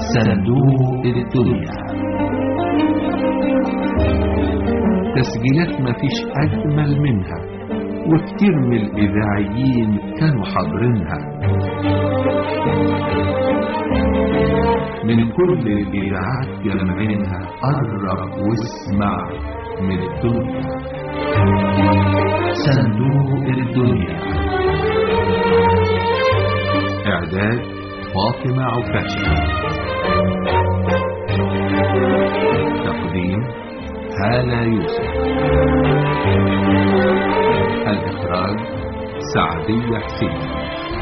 صندوق الدنيا تسجيلات مفيش أجمل منها وكتير من الإذاعيين كانوا حاضرينها من كل الإذاعات جمعينها قرب واسمع من الدنيا صندوق الدنيا إعداد فاطمة عكاشة تقديم هالة يوسف الإخراج سعدية حسين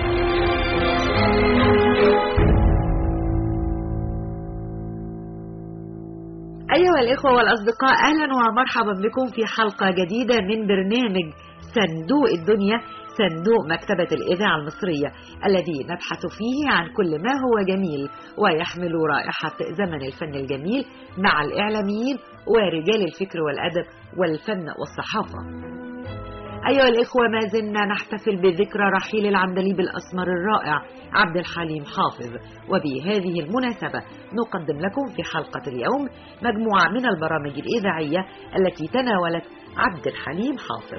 أيها الإخوة والأصدقاء أهلا ومرحبا بكم في حلقة جديدة من برنامج صندوق الدنيا صندوق مكتبة الإذاعة المصرية الذي نبحث فيه عن كل ما هو جميل ويحمل رائحة زمن الفن الجميل مع الإعلاميين ورجال الفكر والأدب والفن والصحافة أيها الإخوة ما زلنا نحتفل بذكرى رحيل العندليب الأسمر الرائع عبد الحليم حافظ وبهذه المناسبة نقدم لكم في حلقة اليوم مجموعة من البرامج الإذاعية التي تناولت عبد الحليم حافظ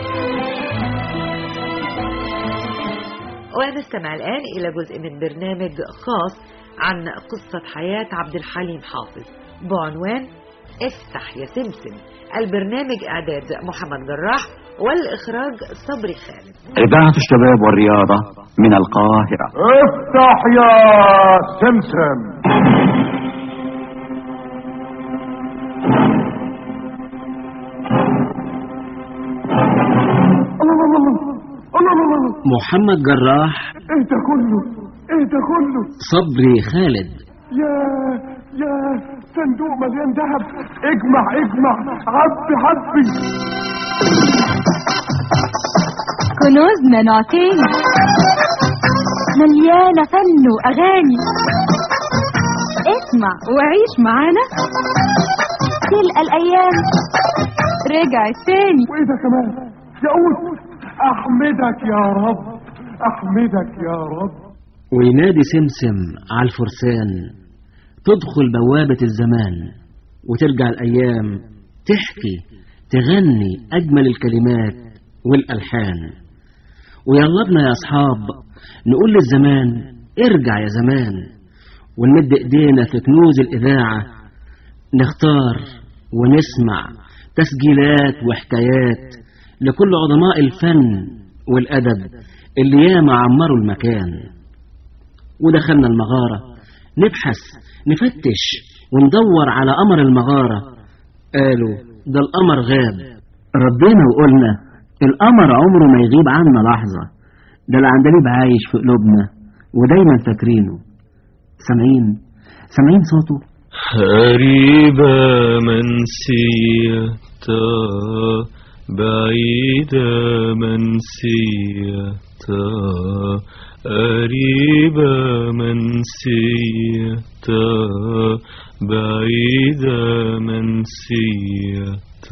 ونستمع الآن إلى جزء من برنامج خاص عن قصة حياة عبد الحليم حافظ بعنوان افتح يا سمسم البرنامج إعداد محمد جراح والإخراج صبري خالد إذاعة الشباب والرياضة من القاهرة افتح يا سمسم محمد جراح ايه ده كله ايه ده كله صبري خالد يا يا صندوق مليان ذهب اجمع اجمع عبي عبي كنوز مناطين مليانة فن وأغاني اسمع وعيش معانا تلقى الأيام رجعت تاني وايه ده كمان يقول احمدك يا رب احمدك يا رب وينادي سمسم على الفرسان تدخل بوابة الزمان وترجع الأيام تحكي تغني أجمل الكلمات والألحان ويلا بنا يا أصحاب نقول للزمان ارجع يا زمان ونمد ايدينا في كنوز الإذاعة نختار ونسمع تسجيلات وحكايات لكل عظماء الفن والأدب اللي ياما عمروا المكان ودخلنا المغارة نبحث نفتش وندور على قمر المغارة قالوا ده القمر غاب ردينا وقلنا القمر عمره ما يغيب عنا لحظة ده العندليب عايش في قلوبنا ودايما فاكرينه سامعين سامعين صوته غريبة منسية بعيدة منسية قريبة منسية بعيدة منسية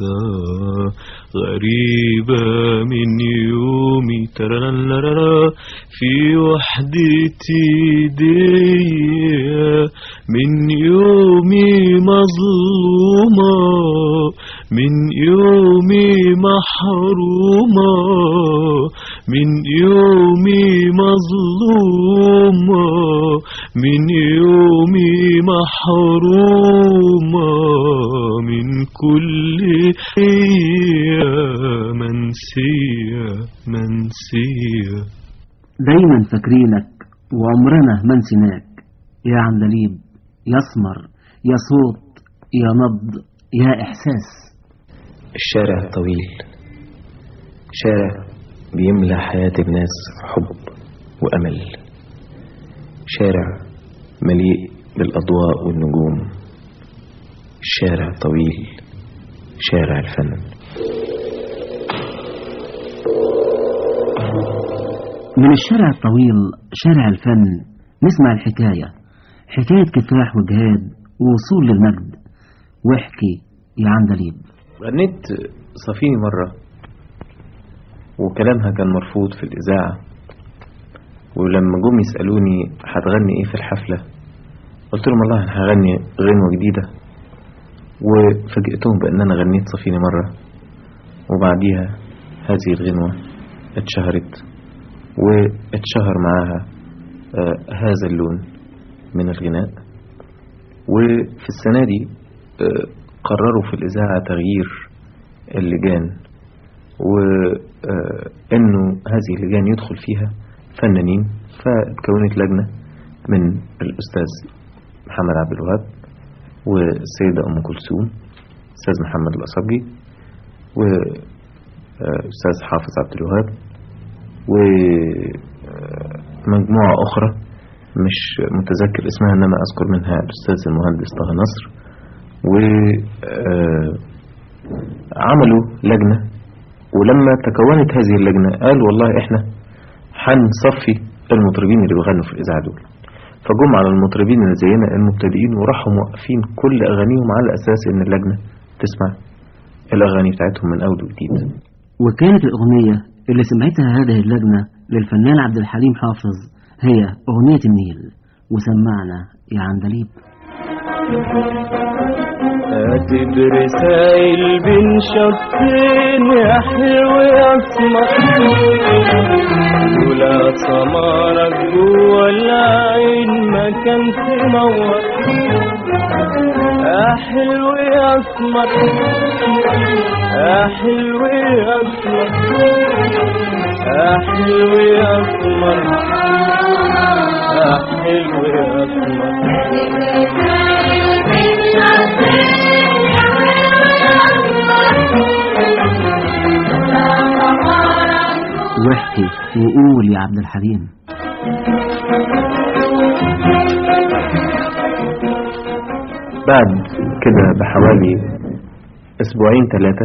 غريبة من يومي ترى في وحدتي دي من يومي مظلومة من يومي محرومة من يومي مظلومة من يومي محرومة من كل هي منسية منسية دايما فاكرينك وعمرنا ما نسيناك يا عندليب يا اسمر يا صوت يا نبض يا إحساس الشارع الطويل شارع بيملى حياة الناس حب وأمل شارع مليء بالأضواء والنجوم الشارع الطويل شارع الفن من الشارع الطويل شارع الفن نسمع الحكاية حكاية كفاح وجهاد ووصول للمجد واحكي يا عندليب غنيت صفيني مرة وكلامها كان مرفوض في الإذاعة ولما جم يسألوني هتغني إيه في الحفلة قلت لهم والله أنا هغني غنوة جديدة وفاجئتهم بأن أنا غنيت صفيني مرة وبعديها هذه الغنوة اتشهرت واتشهر معاها آه، هذا اللون من الغناء وفي السنة دي آه، قرروا في الإذاعة تغيير اللجان وأنه هذه اللجان يدخل فيها فنانين فاتكونت لجنة من الأستاذ محمد عبد الوهاب والسيدة أم كلثوم أستاذ محمد الأصبجي وأستاذ حافظ عبد الوهاب ومجموعة أخرى مش متذكر اسمها إنما أذكر منها الأستاذ المهندس طه نصر وعملوا لجنة ولما تكونت هذه اللجنة قالوا والله إحنا هنصفي المطربين اللي بيغنوا في الإذاعة دول فجم على المطربين اللي زينا المبتدئين وراحوا موقفين كل أغانيهم على أساس إن اللجنة تسمع الأغاني بتاعتهم من أول وجديد وكانت الأغنية اللي سمعتها هذه اللجنة للفنان عبد الحليم حافظ هي أغنية النيل وسمعنا يا عندليب كاتب رسايل بين شطين يا حلو يا اسمر ولا سمارك جوا العين ما كان تنور يا حلو يا اسمر يا حلو يا اسمر يا حلو يا اسمر يا حلو يا اسمر واحكي وقول يا عبد الحليم بعد كده بحوالي اسبوعين ثلاثة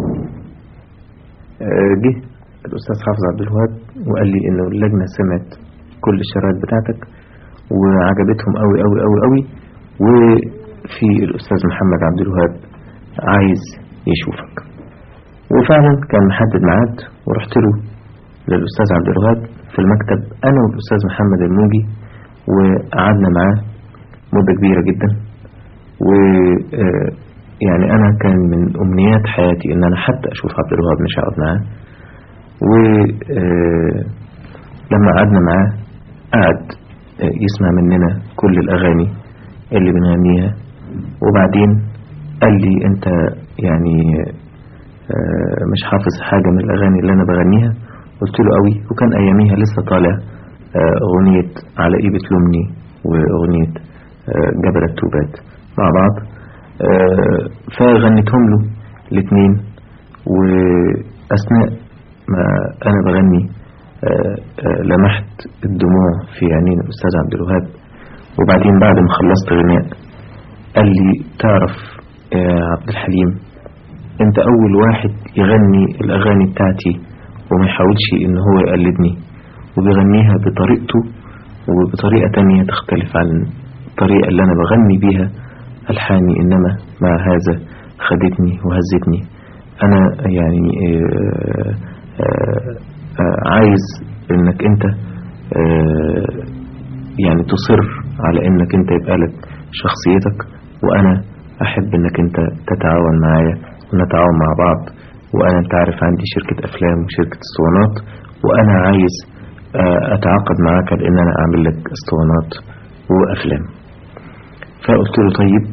جه الاستاذ حافظ عبد الوهاب وقال لي انه اللجنة سمعت كل الشرايط بتاعتك وعجبتهم قوي قوي قوي قوي وفي الاستاذ محمد عبد الوهاب عايز يشوفك وفعلا كان محدد ميعاد ورحت له للاستاذ عبد الوهاب في المكتب انا والاستاذ محمد الموجي وقعدنا معاه مدة كبيرة جدا و آه، يعني انا كان من امنيات حياتي ان انا حتى اشوف عبد الوهاب مش هقعد معاه و آه، لما قعدنا معاه قعد آه، يسمع مننا كل الاغاني اللي بنغنيها وبعدين قال لي انت يعني آه، مش حافظ حاجة من الاغاني اللي انا بغنيها قلت له قوي وكان اياميها لسه طالع آه، اغنية على ايه بتلومني واغنية آه، جبل التوبات مع بعض آه، فغنيتهم له الاثنين واثناء ما انا بغني آه، آه، لمحت الدموع في عينين الاستاذ عبد الوهاب وبعدين بعد ما خلصت غناء قال لي تعرف يا عبد الحليم انت اول واحد يغني الاغاني بتاعتي وما يحاولش ان هو يقلدني وبيغنيها بطريقته وبطريقة تانية تختلف عن الطريقة اللي انا بغني بيها الحاني انما مع هذا خدتني وهزتني انا يعني آه، آه، آه، عايز انك انت آه، يعني تصر على انك انت يبقى لك شخصيتك وانا احب انك انت تتعاون معايا ونتعاون مع بعض وانا انت عارف عندي شركة افلام وشركة اسطوانات وانا عايز آه، اتعاقد معاك لان انا اعمل لك اسطوانات وافلام فقلت له طيب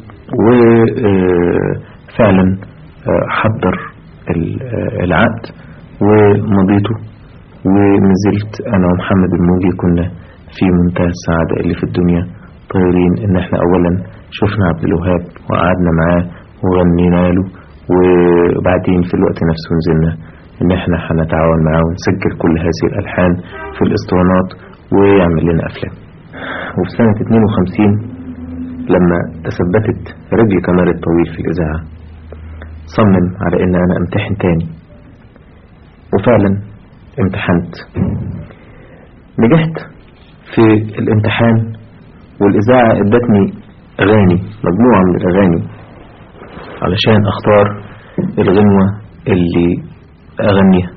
وفعلا حضر ال- آه، العقد ومضيته ونزلت انا ومحمد الموجي كنا في منتهى السعادة اللي في الدنيا طايرين ان احنا اولا شفنا عبد الوهاب وقعدنا معاه وغنينا له وبعدين في الوقت نفسه نزلنا ان احنا هنتعاون معاه ونسجل كل هذه الالحان في الاسطوانات ويعمل لنا افلام وفي سنة 52 لما تثبتت رجل كمال الطويل في الإذاعة صمم على إن أنا أمتحن تاني وفعلا امتحنت نجحت في الامتحان والإذاعة ادتني أغاني مجموعة من الأغاني علشان أختار الغنوة اللي أغنيها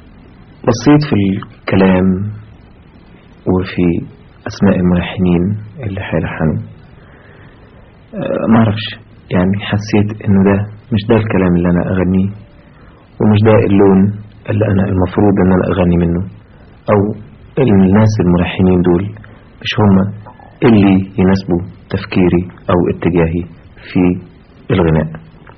بصيت في الكلام وفي أسماء الملحنين اللي هيلحنوا آه، ما اعرفش يعني حسيت انه ده مش ده الكلام اللي انا اغنيه ومش ده اللون اللي انا المفروض ان انا اغني منه او الناس الملحنين دول مش هم اللي يناسبوا تفكيري او اتجاهي في الغناء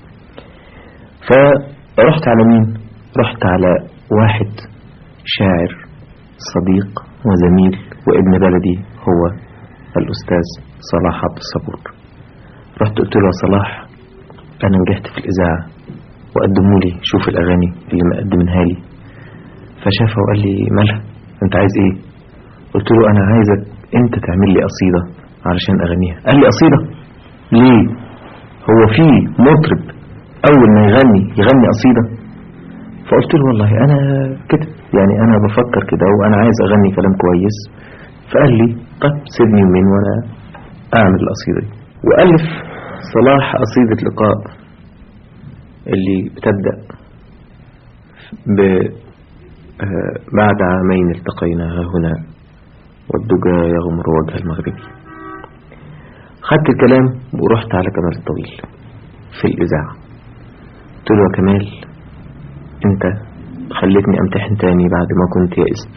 فرحت على مين رحت على واحد شاعر صديق وزميل وابن بلدي هو الأستاذ صلاح عبد الصبور رحت قلت له يا صلاح أنا نجحت في الإذاعة وقدموا لي شوف الأغاني اللي مقدمينها لي فشافها وقال لي مالها أنت عايز إيه قلت له أنا عايزك أنت تعمل لي قصيدة علشان أغنيها قال لي قصيدة ليه هو في مطرب أول ما يغني يغني قصيدة فقلت له والله أنا كده يعني أنا بفكر كده وأنا عايز أغني كلام كويس فقال لي طب سيبني يومين وأنا أعمل القصيدة دي وألف صلاح قصيدة لقاء اللي بتبدأ ب آه، بعد عامين التقينا ها هنا والدجى يغمر وجه المغربي خدت الكلام ورحت على كمال الطويل في الإذاعة قلت له يا كمال انت خلتني امتحن تاني بعد ما كنت يئست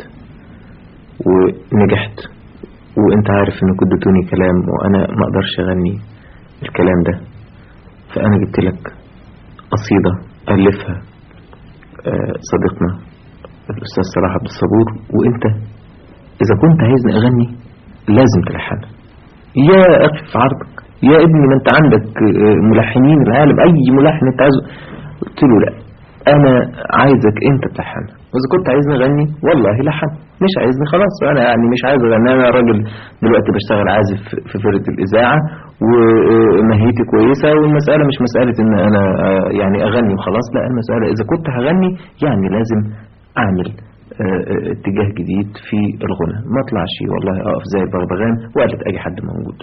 ونجحت وانت عارف ان كنت ادوني كلام وانا ما اقدرش اغني الكلام ده فانا جبت لك قصيدة الفها آه، صديقنا الاستاذ صلاح عبد الصبور وانت اذا كنت عايزني اغني لازم تلحنها يا اخي في عرضك يا ابني ما انت عندك آه، ملحنين العالم اي ملحن انت عايزه قلت له لا انا عايزك انت تلحنها واذا كنت عايزني اغني والله لحن مش عايزني خلاص انا يعني مش عايز اغني انا راجل دلوقتي بشتغل عازف في فرقه الاذاعه ومهيتي كويسه والمساله مش مساله ان انا آه، يعني اغني وخلاص لا المساله اذا كنت هغني يعني لازم اعمل آه، آه، اتجاه جديد في الغنى ما اطلعش والله اقف زي البغبغان وقالت اي حد موجود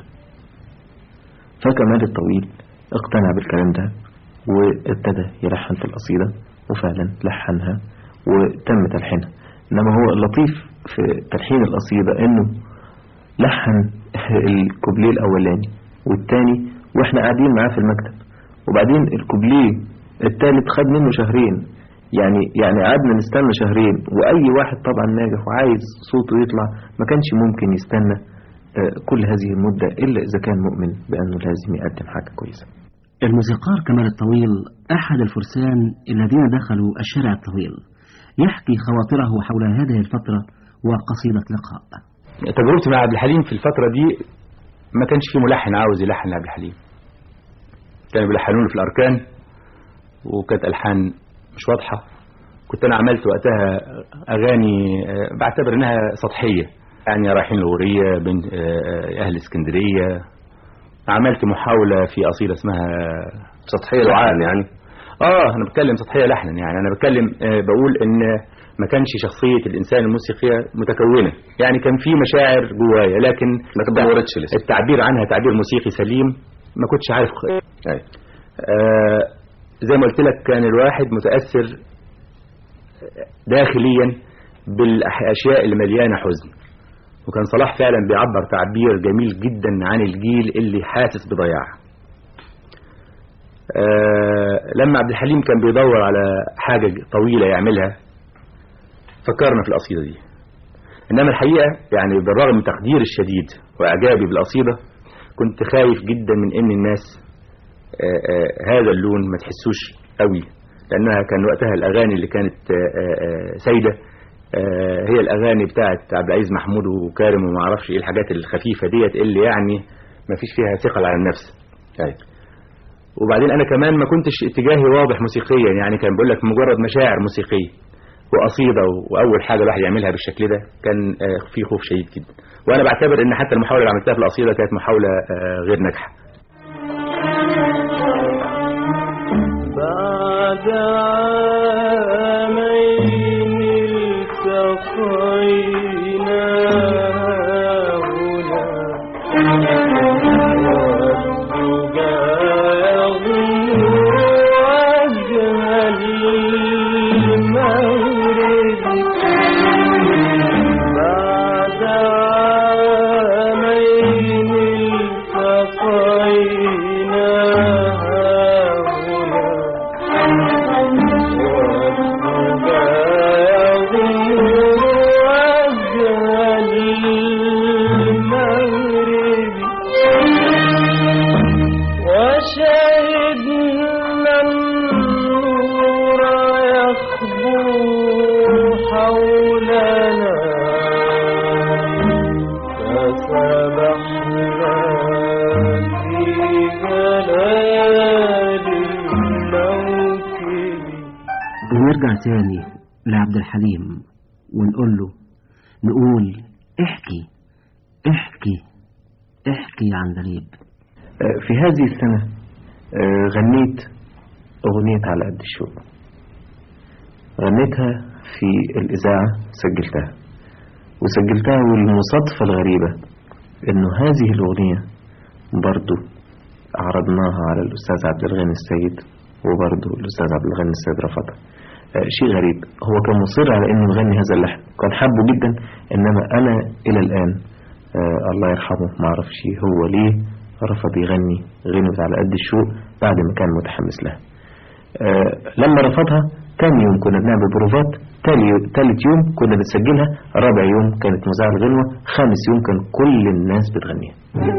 فكمال الطويل اقتنع بالكلام ده وابتدى يلحن في القصيدة وفعلا لحنها وتم تلحينها إنما هو اللطيف في تلحين القصيدة إنه لحن الكوبليه الأولاني والتاني وإحنا قاعدين معاه في المكتب وبعدين الكوبليه التالت خد منه شهرين يعني يعني قعدنا نستنى شهرين وأي واحد طبعا ناجح وعايز صوته يطلع ما كانش ممكن يستنى آه، كل هذه المدة إلا إذا كان مؤمن بأنه لازم يقدم حاجة كويسة الموسيقار كمال الطويل أحد الفرسان الذين دخلوا الشارع الطويل يحكي خواطره حول هذه الفترة وقصيدة لقاء تجربتي مع عبد الحليم في الفترة دي ما كانش في ملحن عاوز يلحن لعبد الحليم كانوا بيلحنوا له في الأركان وكانت ألحان مش واضحة كنت أنا عملت وقتها أغاني آه، بعتبر إنها سطحية يعني رايحين الغورية بين آه، أهل اسكندرية عملت محاولة في قصيدة اسمها سطحية لحنا يعني اه انا بتكلم سطحيه لحنا يعني انا بتكلم آه بقول ان ما كانش شخصيه الانسان الموسيقيه متكونه يعني كان في مشاعر جوايا لكن ما تدورتش لسه التعبير عنها تعبير موسيقي سليم ما كنتش عارف أي. آه زي ما قلت لك كان الواحد متاثر داخليا بالاشياء اللي مليانه حزن وكان صلاح فعلا بيعبر تعبير جميل جدا عن الجيل اللي حاسس بضياع آه لما عبد الحليم كان بيدور على حاجة طويلة يعملها فكرنا في القصيدة دي إنما الحقيقة يعني بالرغم من تقدير الشديد وإعجابي بالقصيدة كنت خايف جدا من إن الناس آه آه هذا اللون ما تحسوش قوي لأنها كان وقتها الأغاني اللي كانت سيدة هي الأغاني بتاعت عبد العزيز محمود وكارم وما اعرفش إيه الحاجات الخفيفة ديت اللي يعني ما فيش فيها ثقل على النفس أي. وبعدين انا كمان ما كنتش اتجاهي واضح موسيقيا يعني كان بقول لك مجرد مشاعر موسيقيه وقصيده واول حاجه الواحد يعملها بالشكل ده كان في خوف شديد جدا وانا بعتبر ان حتى المحاوله اللي عملتها في القصيده كانت محاوله غير ناجحه بعد عامين التقينا بعد عامين سبحنا في جلال الموكب ونرجع تاني لعبد الحليم ونقول له نقول احكي احكي احكي يا عندليب آه، في هذه السنة آه، غنيت أغنية على قد الشوق غنيتها في الإذاعة سجلتها وسجلتها والمصادفة الغريبة إنه هذه الأغنية برضو عرضناها على الأستاذ عبد الغني السيد وبرضو الأستاذ عبد الغني السيد رفضها آه، شيء غريب هو كان مصر على إنه يغني هذا اللحن كان حابه جدا إنما أنا إلى الآن آه الله يرحمه ما اعرفش هو ليه رفض يغني غنوة على قد الشوق بعد ما كان متحمس لها آه لما رفضها تاني يوم كنا بنعمل بروفات تالي- تالت يوم كنا بنسجلها رابع يوم كانت مذاعة الغنوة خامس يوم كان كل الناس بتغنيها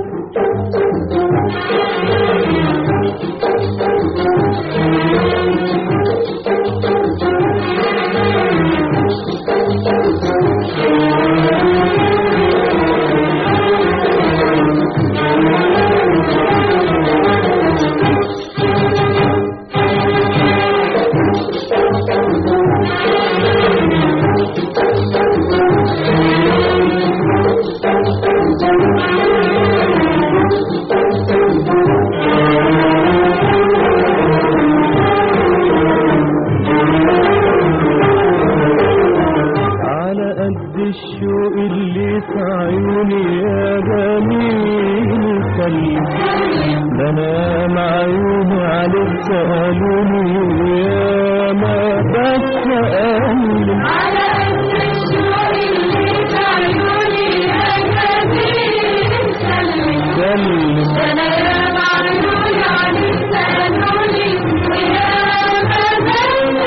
على قد الشوق اللي في عيوني يا جميل سلم ده انا مع عيوني عليك سألوني يا ما بتألم على قد الشوق اللي في عيوني يا جميل سلم سلم أنا يا معيوني عليك سألوني ويا ما بتألم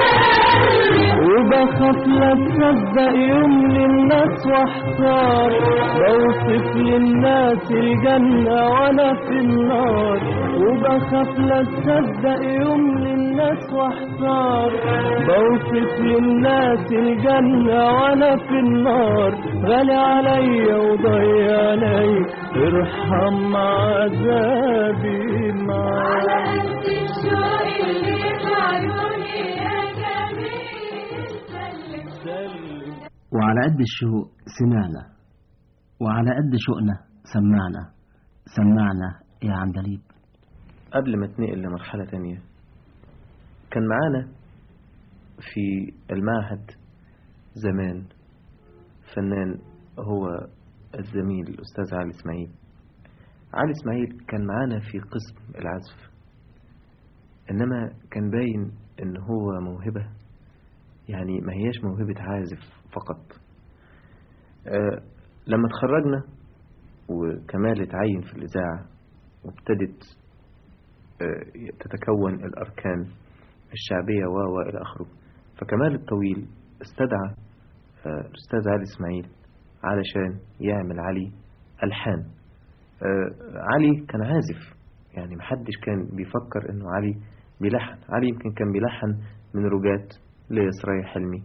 وبخاف لا تصدق يوم للناس واحتار بوصف للناس الجنة وانا في النار وبخاف لا تصدق يوم للناس واحتار بوصف للناس الجنة وانا في النار غالي عليا وضيع عليا ارحم عذابي على معاك قد الشوق اللي في عيوني يا جميل سلم سلم وعلى قد الشوق سمعنا وعلى قد شوقنا سمعنا سمعنا يا عندليب قبل ما اتنقل لمرحلة تانية كان معانا في المعهد زمان فنان هو الزميل الأستاذ علي إسماعيل علي إسماعيل كان معانا في قسم العزف إنما كان باين إن هو موهبة يعني ما هياش موهبة عازف فقط آه لما اتخرجنا وكمال اتعين في الإذاعة وابتدت آه، تتكون الأركان الشعبية و و إلى آخره فكمال الطويل استدعى آه، الأستاذ علي إسماعيل علشان يعمل علي ألحان آه، علي كان عازف يعني محدش كان بيفكر إنه علي بيلحن علي يمكن كان بيلحن من رجات لإسرائيل حلمي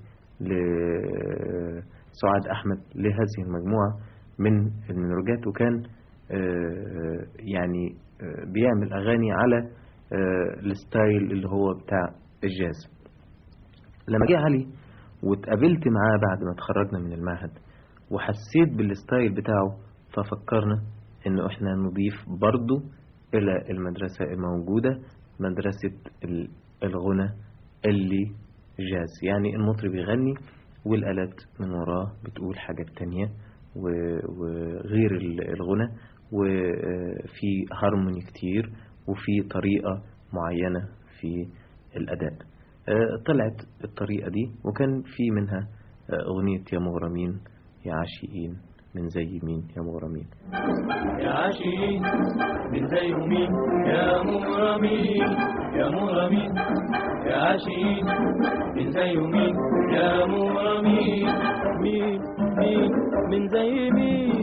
لسعاد أحمد لهذه المجموعة من المنروجات وكان آه، يعني آه، بيعمل أغاني على آه، الستايل اللي هو بتاع الجاز لما جه علي واتقابلت معاه بعد ما اتخرجنا من المعهد وحسيت بالستايل بتاعه ففكرنا انه احنا نضيف برضو الى المدرسة الموجودة مدرسة ال- الغنى اللي جاز يعني المطرب يغني والآلات من وراه بتقول حاجات تانية و- وغير ال- الغنى وفي هارموني كتير وفي طريقة معينة في الأداء آه، طلعت الطريقة دي وكان في منها آه، أغنية يا مغرمين يا عاشقين من زي مين يا مغرمين يا عاشقين من زي مين يا مغرمين يا مغرمين يا عاشقين من زي مين يا مغرمين مين مين من زي مين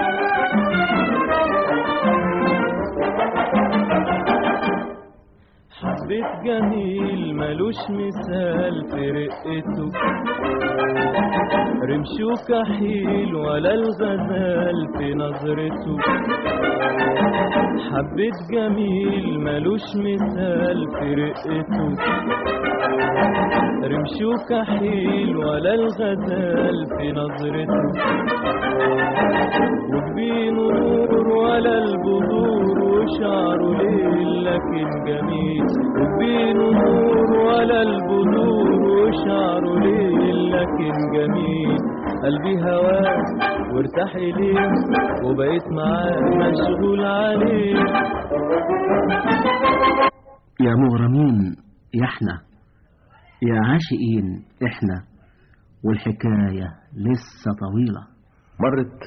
حبيت جميل ملوش مثال في رقته رمش وكحيل ولا الغزال في نظرته حبة جميل ملوش مثال في رقته رمش وكحيل ولا الغزال في نظرته وجبينه نور ولا البذور وشعره ليل لكن جميل وجبينه نور ولا البذور وشعره ليل لكن جميل قلبي هواه وارتاح إليه وبقيت معاه مشغول عليه يا مغرمين يا احنا يا عاشقين احنا والحكاية لسه طويلة مرت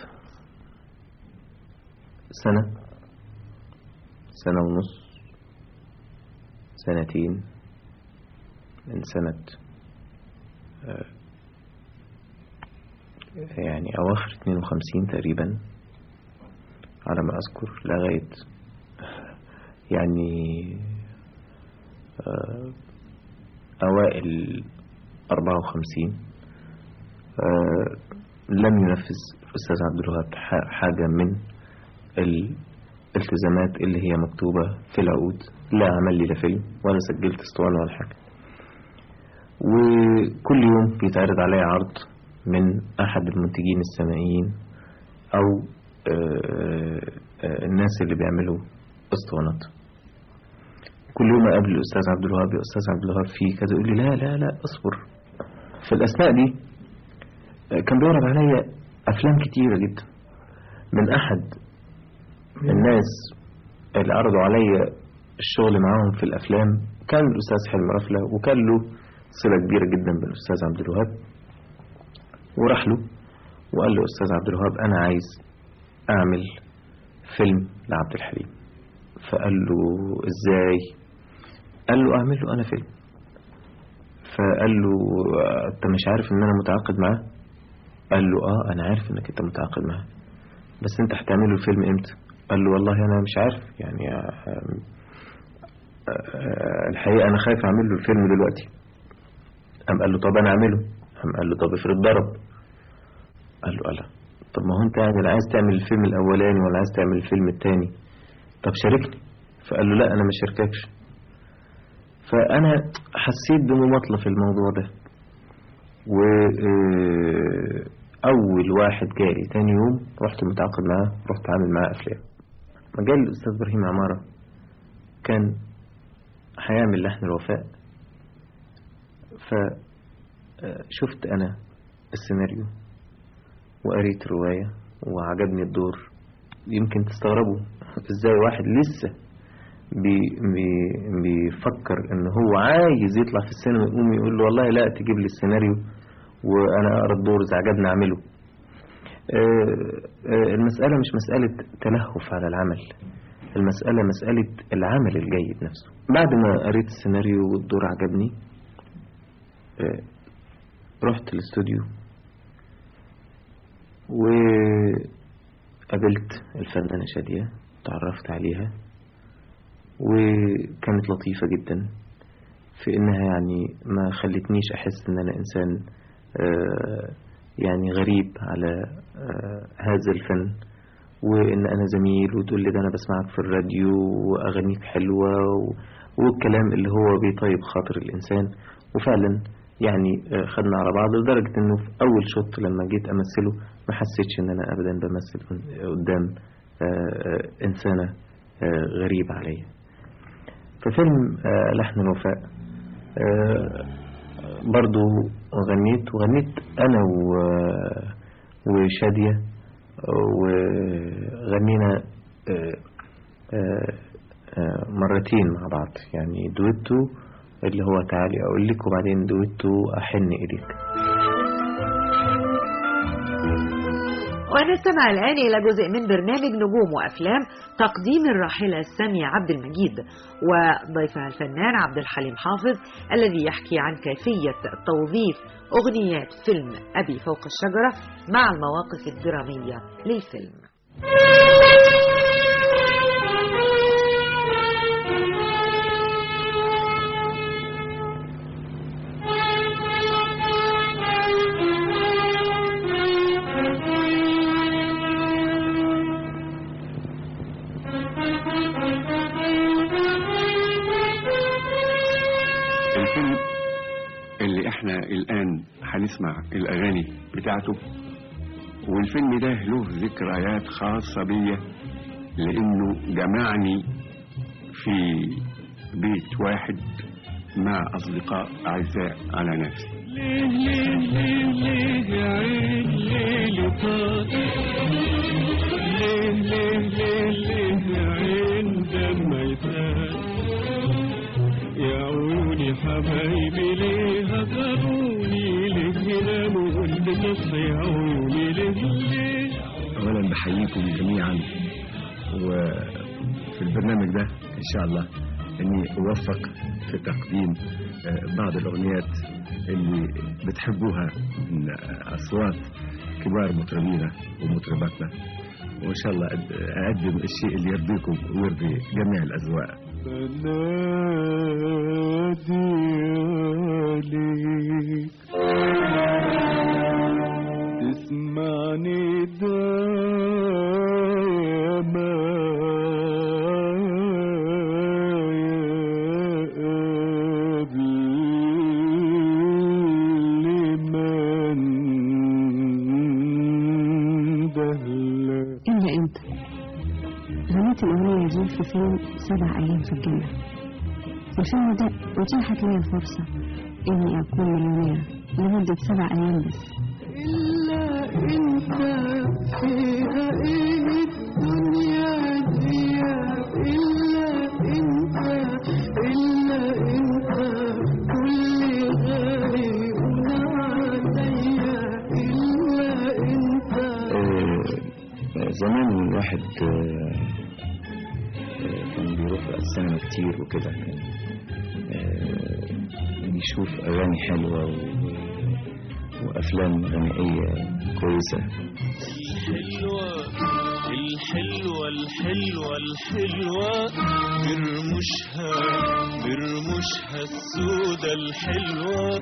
سنة سنة ونص سنتين من سنة آه، يعني أواخر 52 تقريبا على ما أذكر لغاية يعني آه، أوائل 54 آه، لم ينفذ الأستاذ عبد الوهاب ح- حاجة من الالتزامات اللي هي مكتوبة في العقود لا عمل لي لا فيلم ولا سجلت اسطوانة ولا حاجة وكل يوم بيتعرض عليا عرض من أحد المنتجين السمائيين أو آه، آه، الناس اللي بيعملوا اسطوانات كل يوم أقابل الأستاذ عبد الوهاب يا أستاذ عبد الوهاب في كذا يقول لي لا لا لا اصبر في الأثناء دي آه، كان بيعرض عليا أفلام كتيرة جدا من أحد الناس اللي عرضوا عليا الشغل معاهم في الأفلام كان الأستاذ حلمي رفلة وكان له صلة كبيرة جدا بالأستاذ عبد الوهاب وراح له وقال له أستاذ عبد الوهاب أنا عايز أعمل فيلم لعبد الحليم فقال له إزاي قال له أعمل له أنا فيلم فقال له آه، أنت مش عارف إن أنا متعاقد معاه قال له آه أنا عارف إنك أنت متعاقد معاه بس أنت هتعمل له الفيلم إمتى قال له والله أنا مش عارف يعني آه، آه، آه، الحقيقة أنا خايف أعمل له الفيلم دلوقتي قام قال له طب أنا أعمله قام قال له طب افرض ضرب قال له ألا طب ما هو أنت يعني لا عايز تعمل الفيلم الأولاني ولا عايز تعمل الفيلم التاني طب شاركني فقال له لا أنا ما شارككش فأنا حسيت بمماطلة في الموضوع ده وأول واحد جالي تاني يوم رحت متعاقد معاه رحت عامل معاه أفلام مجال الأستاذ إبراهيم عمارة كان هيعمل لحن الوفاء فشفت أنا السيناريو وقريت رواية وعجبني الدور يمكن تستغربوا ازاي واحد لسه بي بي بيفكر ان هو عايز يطلع في السينما يقوم يقول له والله لا تجيب لي السيناريو وانا اقرا الدور اذا عجبني اعمله آه، آه، المسألة مش مسألة تلهف على العمل المسألة مسألة العمل الجيد نفسه بعد ما قريت السيناريو والدور عجبني آه، رحت الاستوديو وقابلت الفنانة شادية تعرفت عليها وكانت لطيفة جدا في انها يعني ما خلتنيش احس ان انا انسان آه، يعني غريب على آه، هذا الفن وان انا زميل وتقول لي ده انا بسمعك في الراديو واغانيك حلوة و- والكلام اللي هو بيطيب خاطر الانسان وفعلا يعني آه، خدنا على بعض لدرجة انه في اول شوط لما جيت امثله ما حسيتش ان انا ابدا بمثل قدام آه، آه، انسانة آه، غريبة عليا ففيلم آه، لحن الوفاء آه، برضو غنيت وغنيت انا و- وشادية وغنينا آه، آه، آه، مرتين مع بعض يعني دويتو اللي هو تعالي اقول لك وبعدين دويتو احن اليك ونستمع الآن إلى جزء من برنامج نجوم وأفلام تقديم الراحلة السامية عبد المجيد وضيفها الفنان عبد الحليم حافظ الذي يحكي عن كيفية توظيف أغنيات فيلم أبي فوق الشجرة مع المواقف الدرامية للفيلم Thank you. الفيلم اللي احنا الآن هنسمع الأغاني بتاعته والفيلم ده له ذكريات خاصة بيا لأنه جمعني في بيت واحد مع أصدقاء أعزاء على نفسي ليه ليه ليه ليه يا عين ليلي طار ليه ليه ليه ليه يا عين دم يتار يا عيوني حبايبي ليه هجروني ليه يناموا قلبي تصحي يا عيوني ليه ليه أولا بحييكم جميعا وفي البرنامج ده إن شاء الله إني أوفق في تقديم آه، بعض الأغنيات اللي بتحبوها من أصوات كبار مطربينا ومطرباتنا وإن شاء الله أد- أقدم الشيء اللي يرضيكم ويرضي جميع الأذواق بنادي عليك تسمعني دايما قبل ما اندهلك إلا أنت غنيت الأغنية دي في فيلم سبع أيام في الجنة الفيلم ده أتيحت لي الفرصة إني أكون مليونير لمدة سبع أيام بس إلا أنت فيها إيه الدنيا دي إلا أنت إلا أنت كل غالي عليا إلا أنت آه، زمان الواحد آه، آه، كان بيروح بقى السينما كتير وكده كان آه، بيشوف أغاني حلوة و- وأفلام غنائية كويسة الحلوة الحلوة الحلوة الحلوة برمشها برمشها السودة الحلوة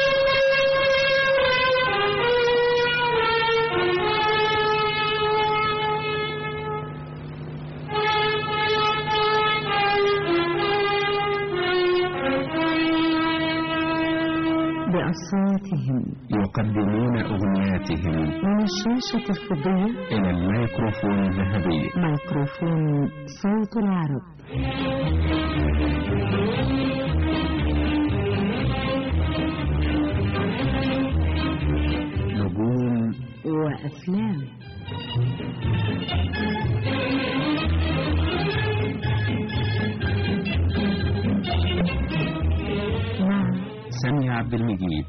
بأصواتهم يقدمون أغنياتهم من الشاشة الفضية إلى الميكروفون الذهبي ميكروفون صوت العرب نجوم وأفلام مع سامي عبد المجيد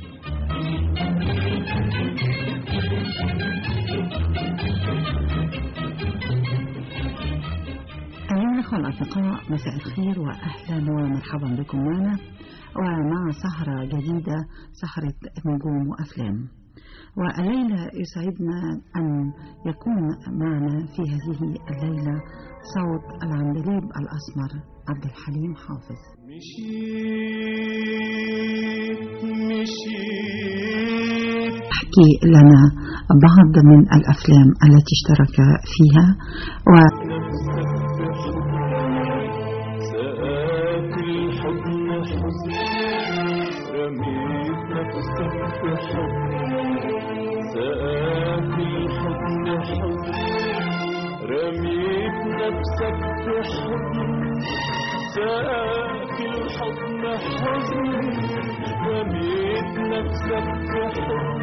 أيها الأخوة الأصدقاء مساء الخير وأهلا ومرحبا بكم معنا ومع سهرة جديدة سهرة نجوم وأفلام والليلة يسعدنا أن يكون معنا في هذه الليلة صوت العندليب الأسمر عبد الحليم حافظ مشيت مشيت احكي لنا بعض من الأفلام التي اشترك فيها و سقاك الحضن حزن رميت نفسك في حضن سقاك الحضن حزن رميت نفسك في حضن سقاك الحضن حزن رميت نفسك في حضن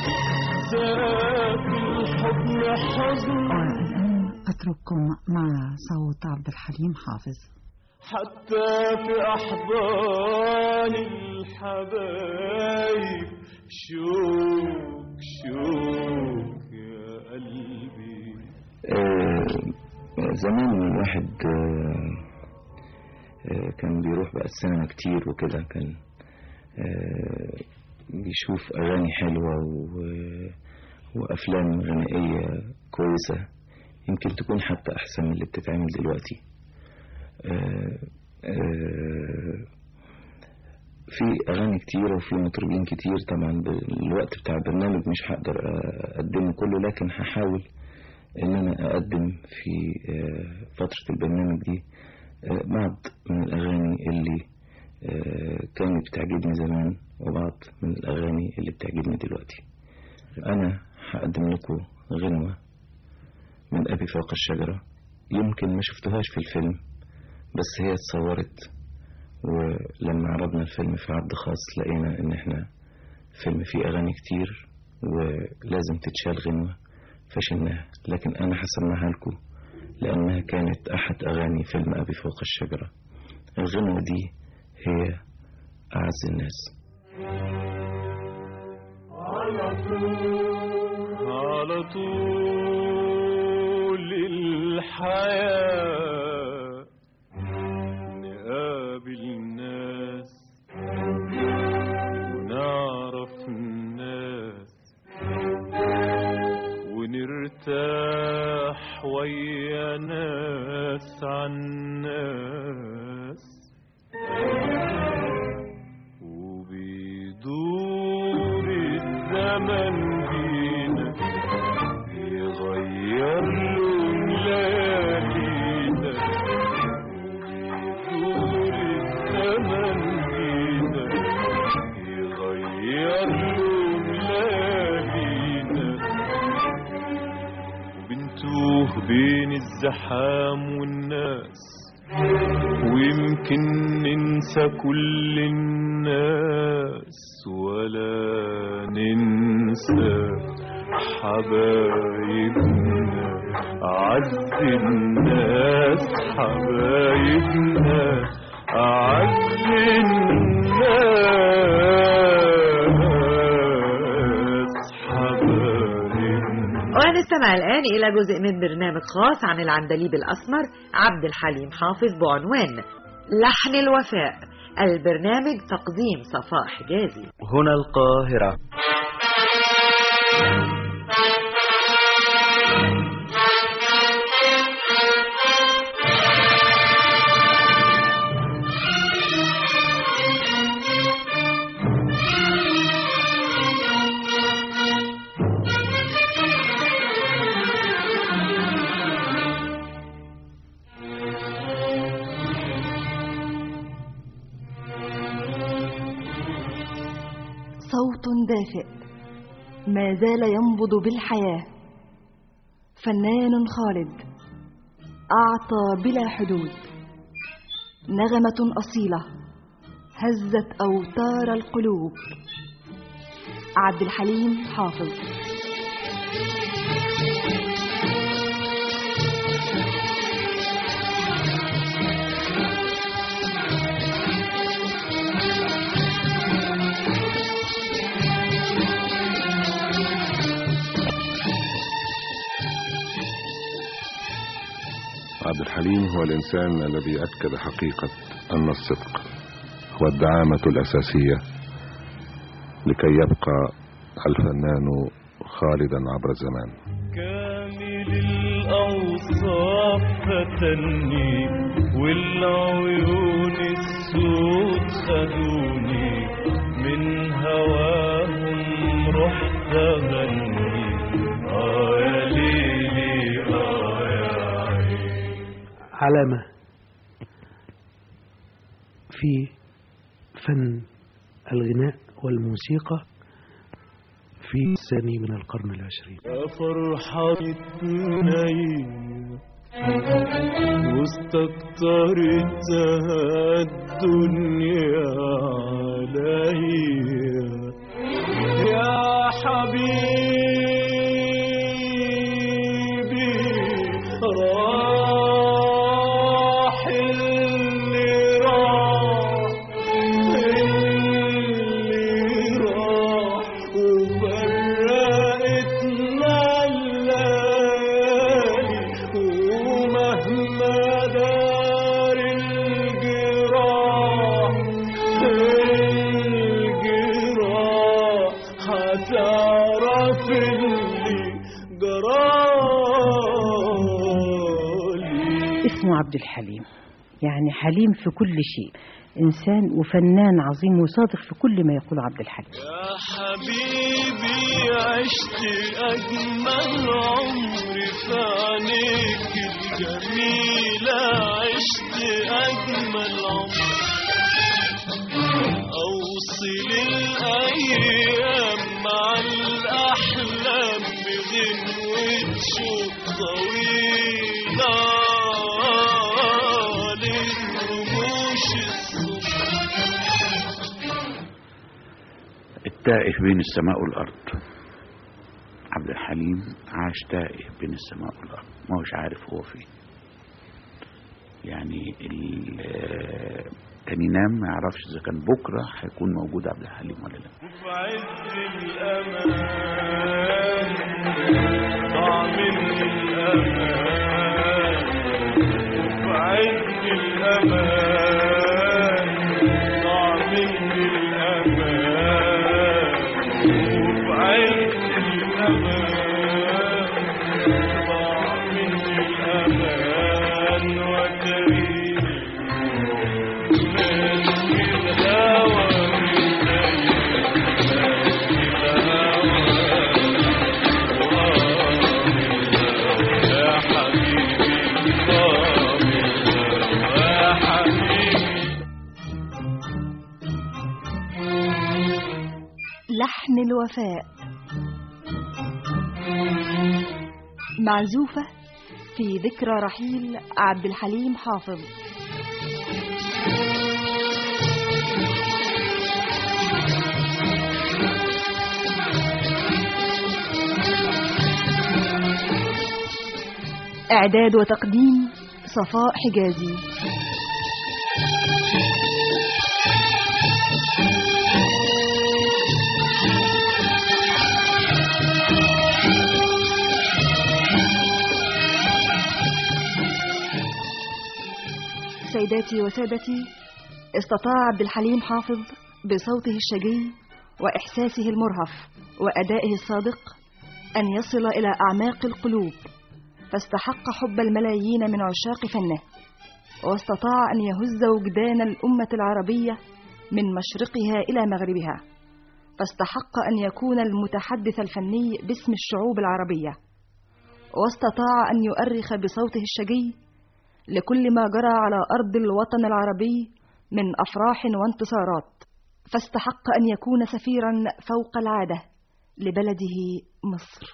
سقاك الحضن حزن والآن أترككم مع صوت عبد الحليم حافظ حتى في أحضان الحبايب شوك شوك يا قلبي آه، زمان الواحد آه، آه، كان بيروح بقى السينما كتير وكده كان آه، بيشوف أغاني حلوة و- وأفلام غنائية كويسة يمكن تكون حتى أحسن من اللي بتتعمل دلوقتي آه، آه، في أغاني كتيرة وفي مطربين كتير طبعا الوقت بتاع البرنامج مش هقدر أقدمه كله لكن هحاول إن أنا أقدم في آه، فترة البرنامج دي آه، بعض من الأغاني اللي آه، كانت بتعجبني زمان وبعض من الأغاني اللي بتعجبني دلوقتي أنا هقدم لكم غنوة من أبي فوق الشجرة يمكن ما شفتوهاش في الفيلم بس هي اتصورت ولما عرضنا الفيلم في عرض خاص لقينا ان احنا فيلم فيه اغاني كتير ولازم تتشال غنوة فشلناها لكن انا هسمعها لكم لانها كانت احد اغاني فيلم ابي فوق الشجرة الغنوة دي هي اعز الناس على طول الحياة نقابل الناس ونعرف الناس ونرتاح ويا ناس عن ناس وبيدور الزمن بينا يغير لون ليالينا وبيدور الزمن بينا يغير لون ليالينا وبنتوه بين الزحام والناس ويمكن ننسى كل الناس ولا ننسى حبايبنا أعز الناس حبايبنا أعز الناس حبايبنا ونستمع الآن إلى جزء من برنامج خاص عن العندليب الأسمر عبد الحليم حافظ بعنوان لحن الوفاء البرنامج تقديم صفاء حجازي هنا القاهرة صوت دافئ ما زال ينبض بالحياة فنان خالد أعطى بلا حدود نغمة أصيلة هزت أوتار القلوب عبد الحليم حافظ عبد الحليم هو الإنسان الذي أكد حقيقة أن الصدق هو الدعامة الأساسية لكي يبقى الفنان خالدا عبر الزمان كامل الأوصاف فتني والعيون السود خدوني من هواهم رحت أغني آه يا ليلي آه يا علامة في فن الغناء والموسيقى في الثاني من القرن العشرين يا فرحة اتنين واستكترتها الدنيا عليا يا حبيبي راح اللي راح اللي راح وفرقتنا الليالي ومهما دار الجراح الجراح هتعرف اللي جرالي اسمه عبد الحليم يعني حليم في كل شيء إنسان وفنان عظيم وصادق في كل ما يقوله عبد الحليم يا حبيبي عشت أجمل عمري في عينيك الجميلة عشت أجمل عمر توصل الأيام مع الأحلام بغنوة شوق طويلة للرموش التائه بين السماء والأرض عبد الحليم عاش تائه بين السماء والأرض ما هوش عارف هو فين يعني ال- آه، كان ينام ما يعرفش إذا كان بكرة هيكون موجود عبد الحليم ولا لا في عز الأمان ضاع مني الأمان في عز الأمان ضاع مني الأمان وفي عز الأمان ضاع مني الأمان وتريني ماسك الهوى يا حبيبي يا حبيبي لحن الوفاء معزوفة في ذكرى رحيل عبد الحليم حافظ إعداد وتقديم صفاء حجازي سيداتي وسادتي استطاع عبد الحليم حافظ بصوته الشجي وإحساسه المرهف وأدائه الصادق أن يصل إلى أعماق القلوب فاستحق حب الملايين من عشاق فنه واستطاع أن يهز وجدان الأمة العربية من مشرقها إلى مغربها فاستحق أن يكون المتحدث الفني باسم الشعوب العربية واستطاع أن يؤرخ بصوته الشجي لكل ما جرى على أرض الوطن العربي من أفراح وانتصارات فاستحق أن يكون سفيرا فوق العادة لبلده مصر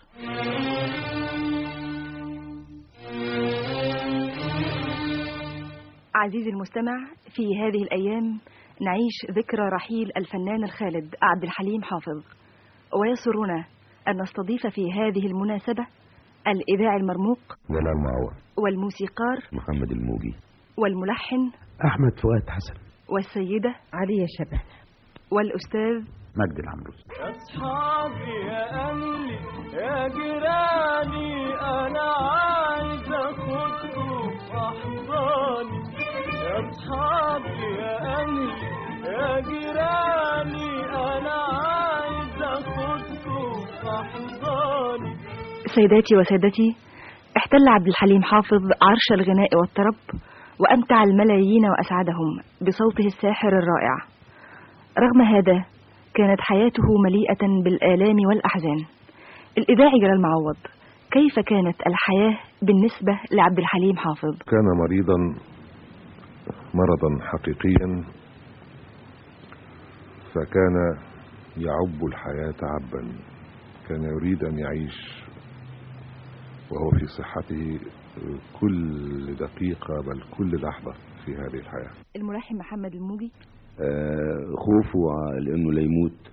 عزيزي المستمع في هذه الأيام نعيش ذكرى رحيل الفنان الخالد عبد الحليم حافظ ويسرنا أن نستضيف في هذه المناسبة الإذاعي المرموق جلال معوض والموسيقار محمد الموجي والملحن أحمد فؤاد حسن والسيدة عليا شبه والأستاذ مجد العمروسي يا اصحابي يا اهلي يا جيراني انا عايز اخدكم في احضاني يا اصحابي يا اهلي يا جيراني انا عايز اخدكم في احضاني سيداتي وسادتي احتل عبد الحليم حافظ عرش الغناء والطرب وأمتع الملايين وأسعدهم بصوته الساحر الرائع رغم هذا كانت حياته مليئة بالآلام والأحزان الإذاعي جلال معوض كيف كانت الحياة بالنسبة لعبد الحليم حافظ كان مريضا مرضا حقيقيا فكان يعب الحياة عبا كان يريد أن يعيش وهو في صحته كل دقيقة بل كل لحظة في هذه الحياة الملحن محمد الموجي آه، خوفه ع- لانه لا يموت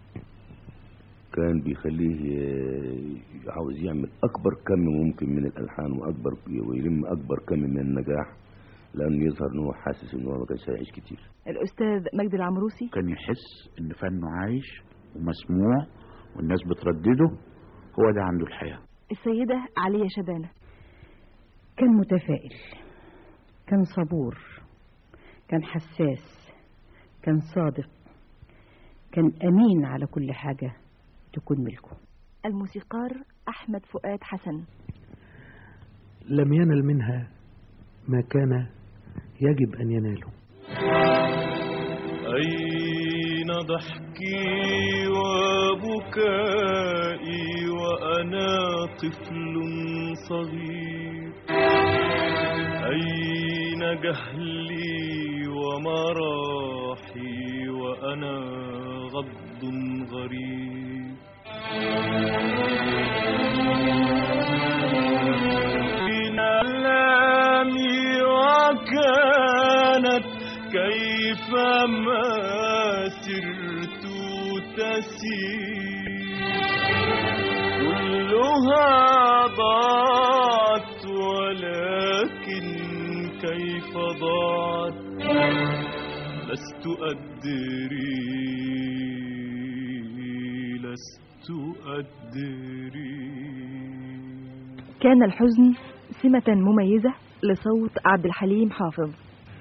كان بيخليه آه، عاوز يعمل اكبر كم ممكن من الالحان واكبر ويلم اكبر كم من النجاح لانه يظهر ان هو حاسس ان هو ما كانش هيعيش كتير الأستاذ مجدي العمروسي كان يحس ان فنه عايش ومسموع والناس بتردده هو ده عنده الحياة السيدة عليا شبانة كان متفائل كان صبور كان حساس كان صادق كان أمين على كل حاجة تكون ملكه الموسيقار أحمد فؤاد حسن لم ينل منها ما كان يجب أن يناله أين ضحكي وبكائي وأنا طفل صغير أين جهلي مراحي وأنا غض غريب من ألامي وكانت كيفما سرت تسير كلها ضاعت ولكن كيف ضاعت لست أدري لست أدري كان الحزن سمة مميزة لصوت عبد الحليم حافظ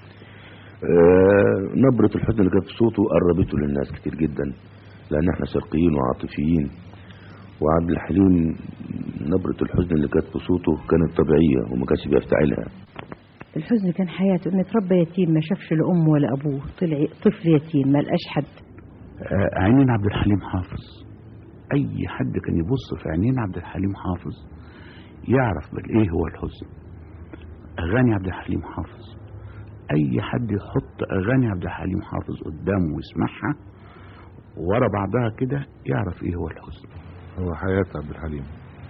آه، نبرة الحزن اللي كانت في صوته قربته للناس كتير جدا لأن احنا شرقيين وعاطفيين وعبد الحليم نبرة الحزن اللي كانت في صوته كانت طبيعية وما كانش بيفتعلها الحزن كان حياته انه اتربى يتيم ما شافش لا امه ولا ابوه طلع طفل يتيم ما لقاش حد آه، عينين عبد الحليم حافظ اي حد كان يبص في عينين عبد الحليم حافظ يعرف بالايه هو الحزن اغاني عبد الحليم حافظ اي حد يحط اغاني عبد الحليم حافظ قدامه ويسمعها ورا بعضها كده يعرف ايه هو الحزن هو حياة عبد الحليم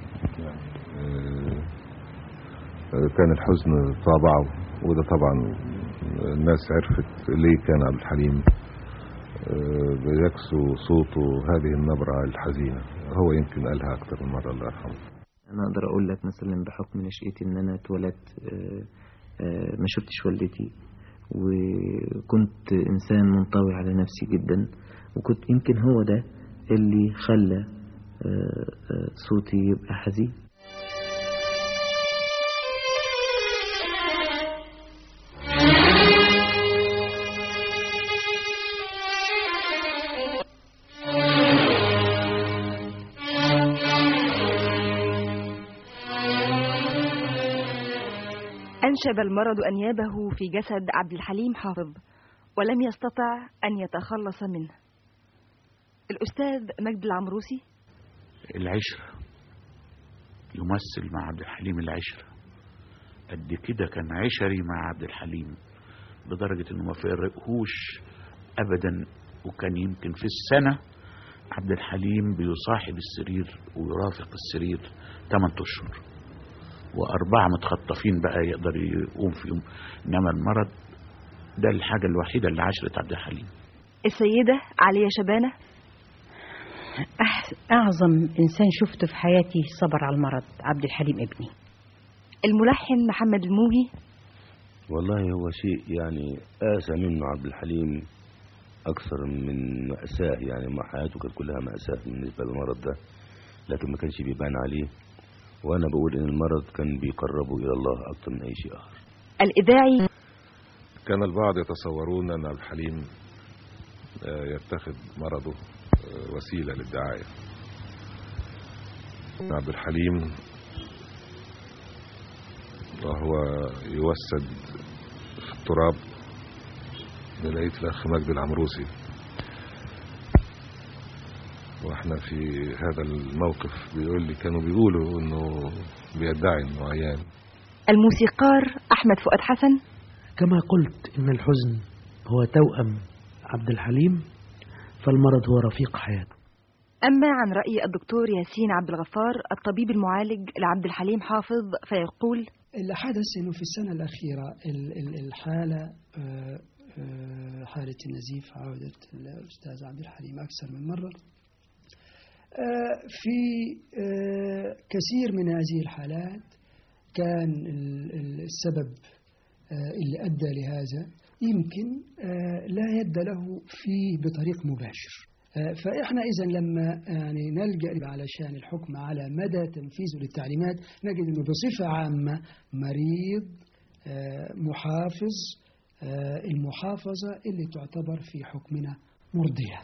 آه، آه، كان الحزن طابعه وده طبعا الناس عرفت ليه كان عبد الحليم آه، بيكسو صوته هذه النبرة الحزينة هو يمكن قالها أكتر من مرة الله يرحمه انا اقدر اقول لك مثلا بحكم نشأتي ان انا اتولدت آه، آه، ما شفتش والدتي وكنت انسان منطوي على نفسي جدا وكنت يمكن هو ده اللي خلى آه، آه، صوتي يبقى حزين أنشب المرض أنيابه في جسد عبد الحليم حافظ ولم يستطع أن يتخلص منه الأستاذ مجد العمروسي العشرة يمثل مع عبد الحليم العشرة قد كده كان عشري مع عبد الحليم لدرجة انه ما فرقهوش ابدا وكان يمكن في السنة عبد الحليم بيصاحب السرير ويرافق السرير 8 اشهر واربعة متخطفين بقى يقدر يقوم فيهم انما المرض ده الحاجة الوحيدة اللي عشرت عبد الحليم السيدة عليا شبانة أح- أعظم إنسان شفته في حياتي صبر على المرض عبد الحليم ابني الملحن محمد الموجي والله هو شيء يعني قاسى منه عبد الحليم أكثر من مأساة يعني ما حياته كانت كلها مأساة بالنسبة للمرض ده لكن ما كانش بيبان عليه وأنا بقول إن المرض كان بيقربه إلى الله أكثر من أي شيء آخر الإذاعي كان البعض يتصورون أن عبد الحليم آه، يتخذ مرضه آه، وسيلة للدعاية عبد الحليم وهو يوسد في التراب لقيت الأخ مجدي العمروسي واحنا في هذا الموقف بيقول لي كانوا بيقولوا انه بيدعي انه عيان الموسيقار أحمد فؤاد حسن كما قلت إن الحزن هو توأم عبد الحليم فالمرض هو رفيق حياته أما عن رأي الدكتور ياسين عبد الغفار الطبيب المعالج لعبد الحليم حافظ فيقول اللي حدث انه في السنه الاخيره ال- ال- الحاله آه، آه، حاله النزيف عودت الاستاذ عبد الحليم اكثر من مره آه، في آه، كثير من هذه الحالات كان ال- ال- السبب آه، اللي ادى لهذا يمكن آه، لا يد له فيه بطريق مباشر آه، فإحنا إذا لما يعني نلجأ علشان الحكم على مدى تنفيذه للتعليمات نجد أنه بصفة عامة مريض آه، محافظ آه، المحافظة اللي تعتبر في حكمنا مرضية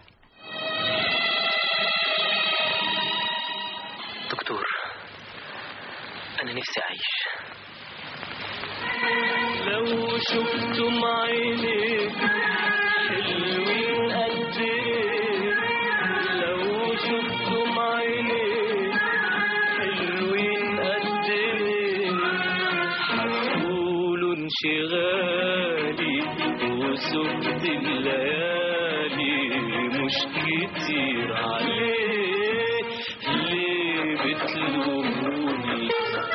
دكتور أنا نفسي أعيش لو شفتم عينيك حلوين قد ايه لو شفتم عينيك حلوين قد ايه هتقولوا انشغالي وسبت الليالي مش كتير عليه ليه بتلوموني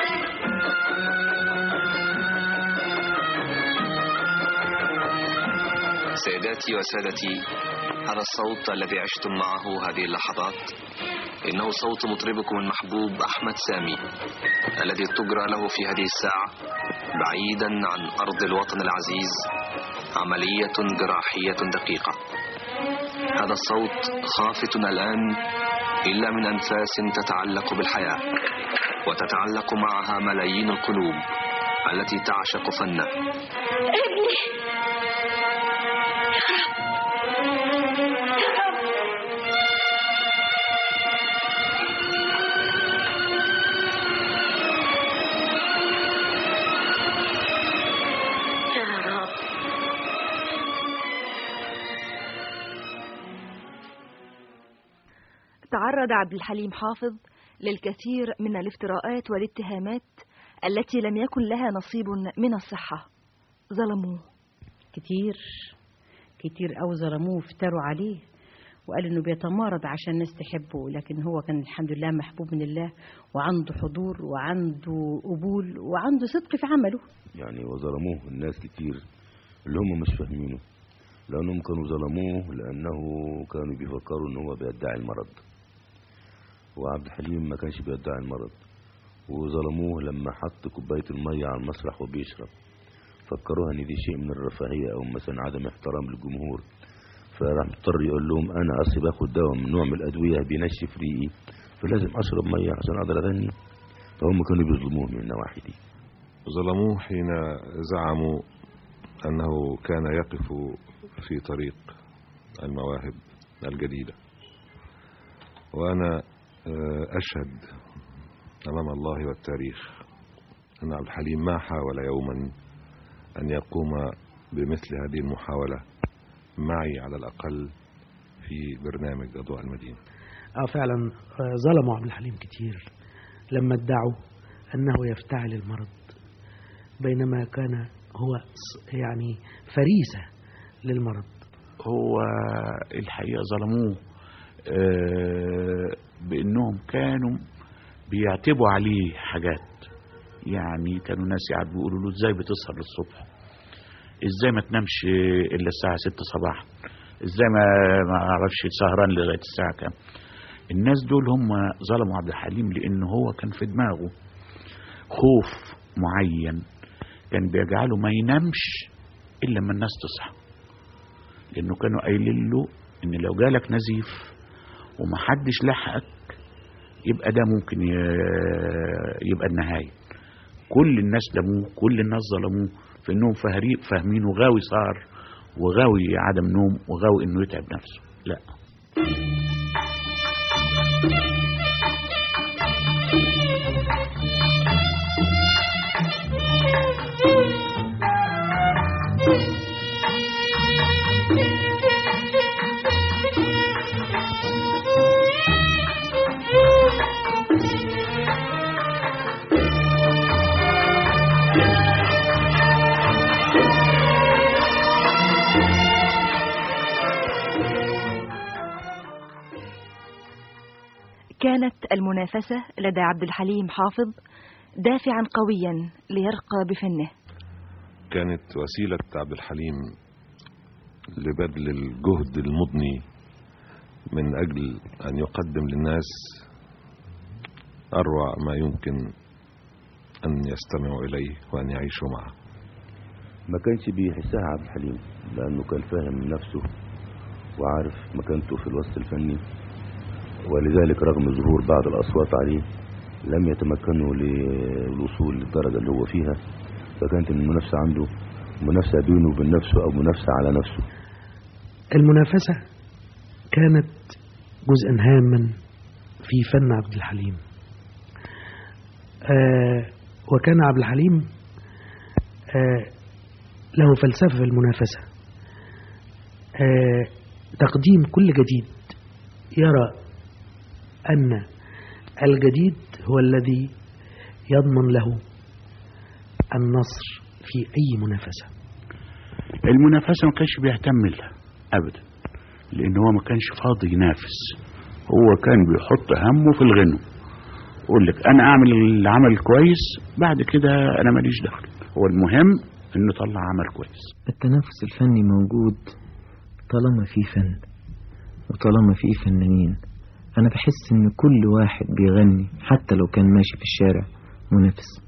سيداتي وسادتي هذا الصوت الذي عشتم معه هذه اللحظات إنه صوت مطربكم المحبوب أحمد سامي الذي تجرى له في هذه الساعة بعيدا عن أرض الوطن العزيز عملية جراحية دقيقة هذا الصوت خافت الآن إلا من أنفاس تتعلق بالحياة وتتعلق معها ملايين القلوب التي تعشق فنه ابني يا رب تعرض عبد الحليم حافظ للكثير من الافتراءات والاتهامات التي لم يكن لها نصيب من الصحة ظلموه كتير كتير أوي ظلموه وافتروا عليه وقال انه بيتمارض عشان الناس تحبه لكن هو كان الحمد لله محبوب من الله وعنده حضور وعنده قبول وعنده صدق في عمله يعني وظلموه الناس كتير اللي هم مش فاهمينه لأنهم كانوا ظلموه لأنه كانوا بيفكروا إن هو بيدعي المرض وعبد الحليم ما كانش بيدعي المرض وظلموه لما حط كوباية المية على المسرح وبيشرب فكروها ان دي شيء من الرفاهية او مثلا عدم احترام للجمهور فراح مضطر يقول لهم انا اصلي باخد دواء من نوع من الادوية بينشف ريقي فلازم اشرب مية عشان اقدر اغني فهم كانوا بيظلموه من النواحي دي ظلموه حين زعموا أنه كان يقف في طريق المواهب الجديدة وأنا آه، أشهد أمام الله والتاريخ أن عبد الحليم ما حاول يوما أن يقوم بمثل هذه المحاولة معي على الأقل في برنامج أضواء المدينة اه فعلا آه، ظلموا عبد الحليم كتير لما ادعوا انه يفتعل المرض بينما كان هو ص- يعني فريسة للمرض هو الحقيقة ظلموه آه، بأنهم كانوا بيعتبوا عليه حاجات يعني كانوا ناس قاعد بيقولوا له ازاي بتسهر للصبح ازاي ما تنامش الا الساعة ستة صباحا ازاي ما ما اعرفش سهران لغاية الساعة كام الناس دول هم ظلموا عبد الحليم لان هو كان في دماغه خوف معين كان بيجعله ما ينامش الا لما الناس تصحى لانه كانوا قايلين له ان لو جالك نزيف ومحدش لحقك يبقى ده ممكن ي- يبقى النهاية كل الناس لموه كل الناس ظلموه في انهم فهري- فاهمينه غاوي سهر وغاوي عدم نوم وغاوي انه يتعب نفسه لا كانت المنافسة لدى عبد الحليم حافظ دافعا قويا ليرقى بفنه كانت وسيلة عبد الحليم لبذل الجهد المضني من أجل أن يقدم للناس أروع ما يمكن أن يستمعوا إليه وأن يعيشوا معه ما كانش بيحسها عبد الحليم لأنه كان فاهم من نفسه وعارف مكانته في الوسط الفني ولذلك رغم ظهور بعض الأصوات عليه لم يتمكنوا للوصول للدرجة اللي هو فيها فكانت المنافسة عنده منافسة بينه وبين نفسه أو منافسة على نفسه المنافسة كانت جزءا هاما في فن عبد الحليم آه وكان عبد الحليم آه له فلسفة في المنافسة آه تقديم كل جديد يرى أن الجديد هو الذي يضمن له النصر في أي منافسة المنافسة ما كانش بيهتم لها أبدا لأن هو ما كانش فاضي ينافس هو كان بيحط همه في الغنو يقول لك أنا أعمل العمل كويس بعد كده أنا ماليش دخل هو المهم إنه يطلع عمل كويس التنافس الفني موجود طالما في فن وطالما في فنانين أنا بحس إن كل واحد بيغني حتى لو كان ماشي في الشارع منافس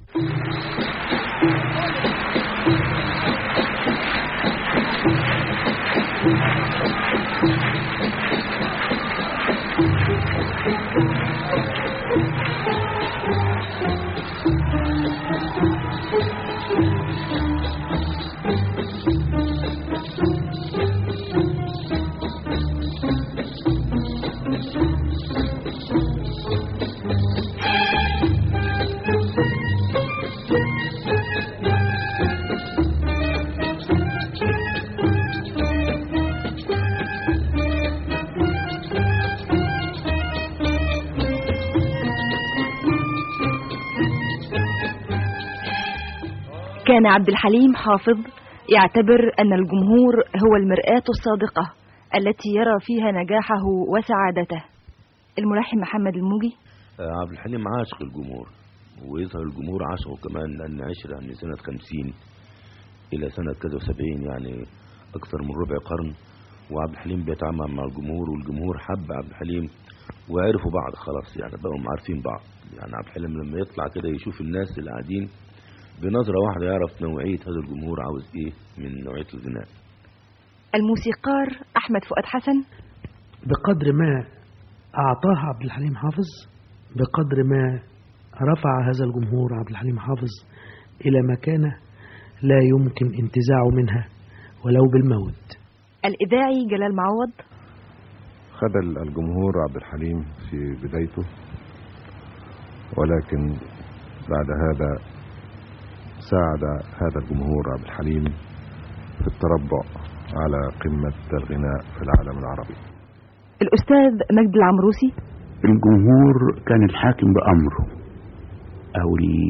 كان عبد الحليم حافظ يعتبر أن الجمهور هو المرآة الصادقة التي يرى فيها نجاحه وسعادته الملحن محمد الموجي آه، عبد الحليم عاشق الجمهور ويظهر الجمهور عاشقه كمان لأن عشرة من سنة خمسين إلى سنة كذا وسبعين يعني أكثر من ربع قرن وعبد الحليم بيتعامل مع الجمهور والجمهور حب عبد الحليم وعرفوا بعض خلاص يعني بقوا عارفين بعض يعني عبد الحليم لما يطلع كده يشوف الناس اللي قاعدين بنظرة واحدة يعرف نوعية هذا الجمهور عاوز ايه من نوعية الغناء الموسيقار أحمد فؤاد حسن بقدر ما أعطاه عبد الحليم حافظ بقدر ما رفع هذا الجمهور عبد الحليم حافظ إلى مكانة لا يمكن انتزاعه منها ولو بالموت الإذاعي جلال معوض خذل الجمهور عبد الحليم في بدايته ولكن بعد هذا ساعد هذا الجمهور عبد الحليم في التربع على قمة الغناء في العالم العربي الأستاذ مجد العمروسي الجمهور كان الحاكم بأمره أو ال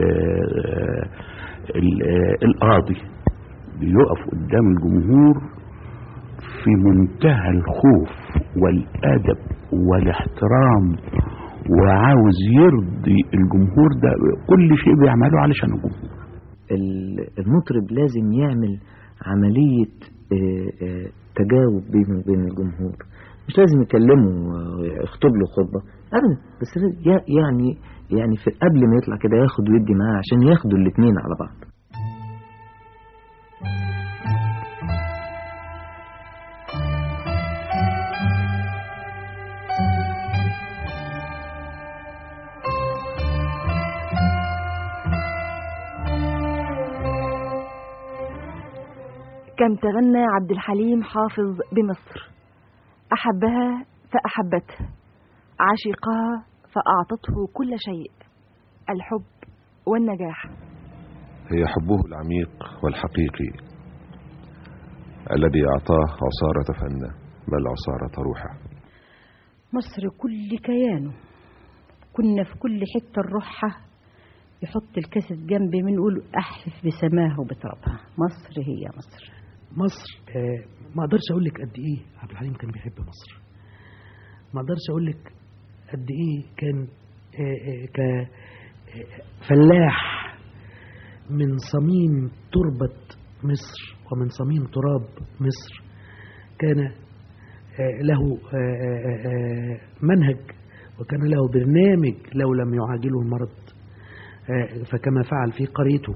ال القاضي بيقف قدام الجمهور في منتهى الخوف والأدب والاحترام وعاوز يرضي الجمهور ده كل شيء بيعمله علشان الجمهور المطرب لازم يعمل عملية آه، آه، تجاوب بينه وبين الجمهور مش لازم يكلمه ويخطب له خطبة أبدا بس ي- يعني يعني في قبل ما يطلع كده ياخد ويدي معاه عشان ياخدوا الاتنين على بعض كم تغنى عبد الحليم حافظ بمصر أحبها فأحبته عشقها فأعطته كل شيء الحب والنجاح هي حبه العميق والحقيقي الذي أعطاه عصارة فنه بل عصارة روحه مصر كل كيانه كنا في كل حتة نروحها يحط الكاسة جنبي من نقول أحلف بسماها وبترابها مصر هي مصر مصر آه، ما اقدرش اقول لك قد ايه عبد الحليم كان بيحب مصر ما اقدرش اقول لك قد ايه كان كفلاح من صميم تربة مصر ومن صميم تراب مصر كان آه، له آه، آه، آه، منهج وكان له برنامج لو لم يعاجله المرض آه، فكما فعل في قريته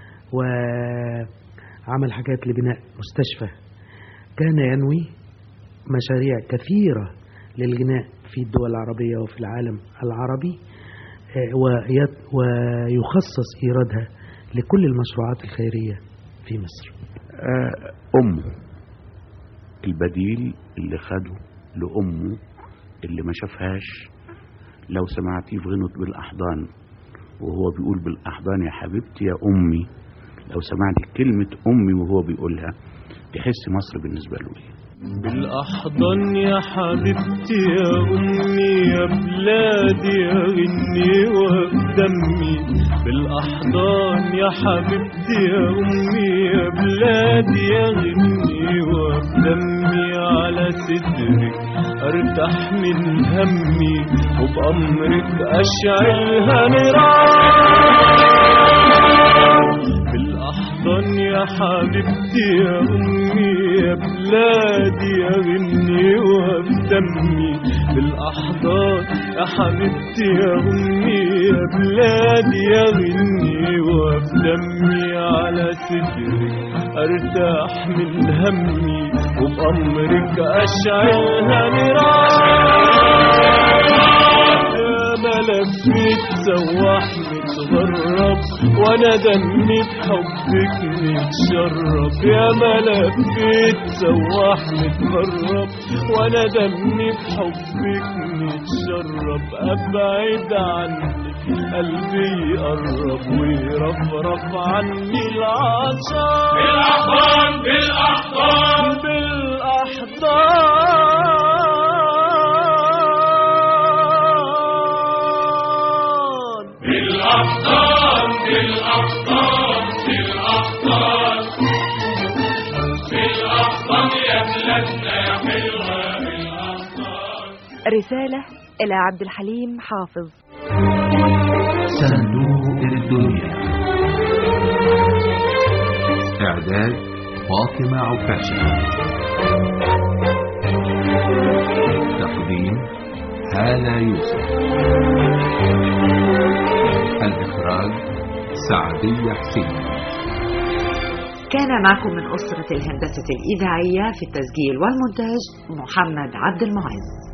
وعمل حاجات لبناء مستشفى كان ينوي مشاريع كثيرة للغناء في الدول العربية وفي العالم العربي آه، ويت- ويخصص إيرادها لكل المشروعات الخيرية في مصر آه، أمه البديل اللي خده لأمه اللي ما شافهاش لو سمعتيه في غنوة بالأحضان وهو بيقول بالأحضان يا حبيبتي يا أمي لو سمعت كلمة أمي وهو بيقولها تحس مصر بالنسبة له إيه بالأحضان يا حبيبتي يا أمي يا بلادي يا غني ودمي بالأحضان يا حبيبتي يا أمي يا بلادي يا غني ودمي على صدرك أرتاح من همي وبأمرك أشعلها نيران بالأحضان يا حبيبتي يا أمي يا بلادي يا غني وبدمي بالأحضان يا حبيبتي يا أمي يا بلادي يا غني وبدمي على صدرك أرتاح من همي وبأمرك أشعلها نيران يا ملفت سواح متغرب وانا دمي بحبك متشرب يا ملفت سواح متغرب وانا دمي بحبك متشرب ابعد عني قلبي يقرب ويرفرف عني العطشان بالأحضان بالأحضان بالأحضان بالأحضان بالأحضان بالأحضان بالأحضان يا بلادنا يا حلوة بالأحضان رسالة إلى عبد الحليم حافظ صندوق الدنيا إعداد فاطمة عكاشة تقديم هالة يوسف الإخراج سعدية حسين كان معكم من أسرة الهندسة الإذاعية في التسجيل والمونتاج محمد عبد المعز